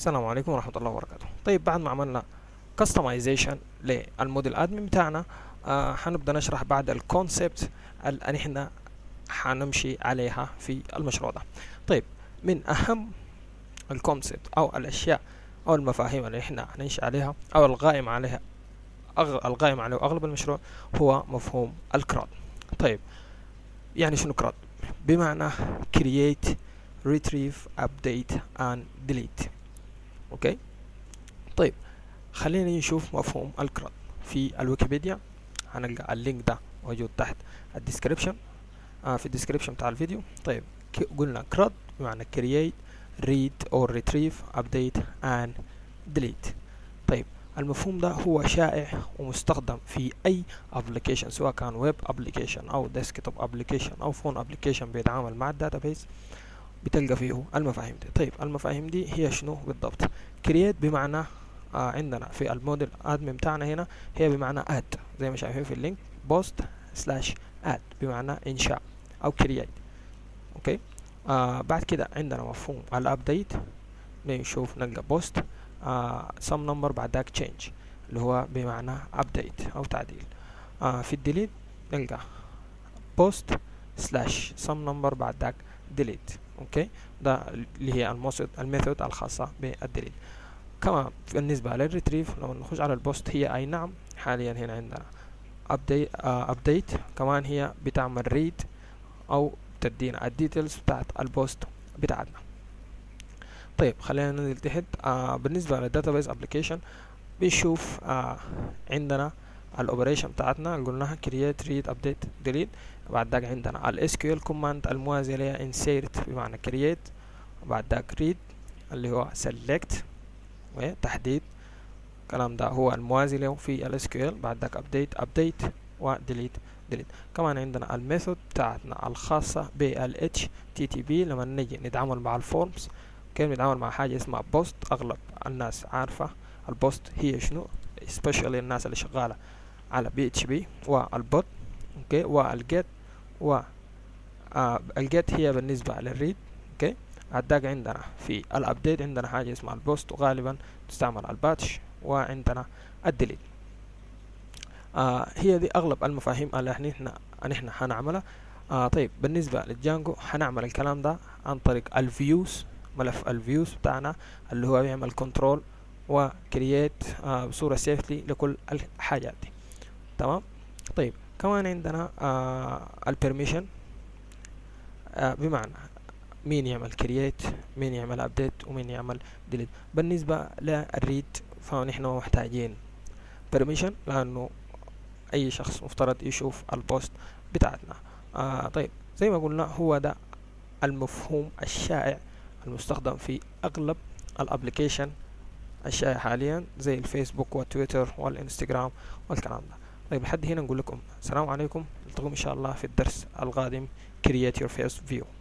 السلام عليكم ورحمة الله وبركاته طيب بعد ما عملنا كاستمايزيشن للموديل ادمن بتاعنا آه حنبدا نشرح بعد الكونسبت اللي احنا حنمشي عليها في المشروع ده طيب من اهم الكونسبت او الاشياء او المفاهيم اللي احنا هنمشي عليها او القائم عليها أغ... القائم عليه اغلب المشروع هو مفهوم الكراد طيب يعني شنو كراد بمعنى create retrieve update and delete اوكي طيب خلينا نشوف مفهوم الكراد في الويكيبيديا هنلقى اللينك ده موجود تحت الديسكريبشن آه في الديسكريبشن بتاع الفيديو طيب قلنا كراد بمعنى create read or retrieve update and delete طيب المفهوم ده هو شائع ومستخدم في اي ابلكيشن سواء كان ويب ابلكيشن او ديسكتوب ابلكيشن او فون ابلكيشن بيتعامل مع الداتابيس بتلقى فيه المفاهيم دي طيب المفاهيم دي هي شنو بالضبط كرييت بمعنى آه عندنا في الموديل ادمن بتاعنا هنا هي بمعنى اد زي ما شايفين في اللينك بوست سلاش اد بمعنى انشاء او كرييت اوكي آه بعد كده عندنا مفهوم الابديت نشوف نلقى بوست آه some number بعد ذاك change اللي هو بمعنى update أو تعديل آه في الديليت نلقى post slash some number بعد ذاك delete اوكي ده اللي هي الميثود الخاصة بالديليت كما بالنسبة للريتريف لما نخش على البوست هي أي نعم حاليا هنا عندنا update آه update كمان هي بتعمل read أو تدينا الديتيلز بتاعت البوست بتاعتنا طيب خلينا ننزل تحت آه بالنسبة للداتابيس ابلكيشن بنشوف آه عندنا الاوبريشن بتاعتنا اللي قلناها create read update delete بعد ذاك عندنا ال SQL command الموازي لها insert بمعنى create بعد ذاك read اللي هو select وتحديد الكلام ده هو الموازي له في ال SQL بعد ذاك update update و delete delete كمان عندنا الميثود بتاعتنا الخاصة بال HTTP لما نجي نتعامل مع الفورمز كيف بنتعامل مع حاجة اسمها بوست أغلب الناس عارفة البوست هي شنو especially الناس اللي شغالة على بي اتش بي والبوت اوكي والجيت و آه الجيت هي بالنسبة للريد اوكي بعد عندنا في الابديت عندنا حاجة اسمها البوست وغالبا تستعمل الباتش وعندنا الديليت آه هي دي اغلب المفاهيم اللي احنا احنا حنعملها آه طيب بالنسبة للجانجو حنعمل الكلام ده عن طريق الفيوز ملف الفيوز بتاعنا اللي هو بيعمل كنترول وكرييت آه بصورة سيفتلي لكل الحاجات دي تمام طيب كمان عندنا آه البرميشن آه بمعنى مين يعمل كرييت مين يعمل ابديت ومين يعمل ديليت بالنسبة للريد فنحن محتاجين برميشن لانه اي شخص مفترض يشوف البوست بتاعتنا آه طيب زي ما قلنا هو ده المفهوم الشائع المستخدم في اغلب الابلكيشن الشائع حاليا زي الفيسبوك والتويتر والانستغرام والكلام ده طيب لحد هنا نقول لكم السلام عليكم نلتقيكم ان شاء الله في الدرس القادم create your first view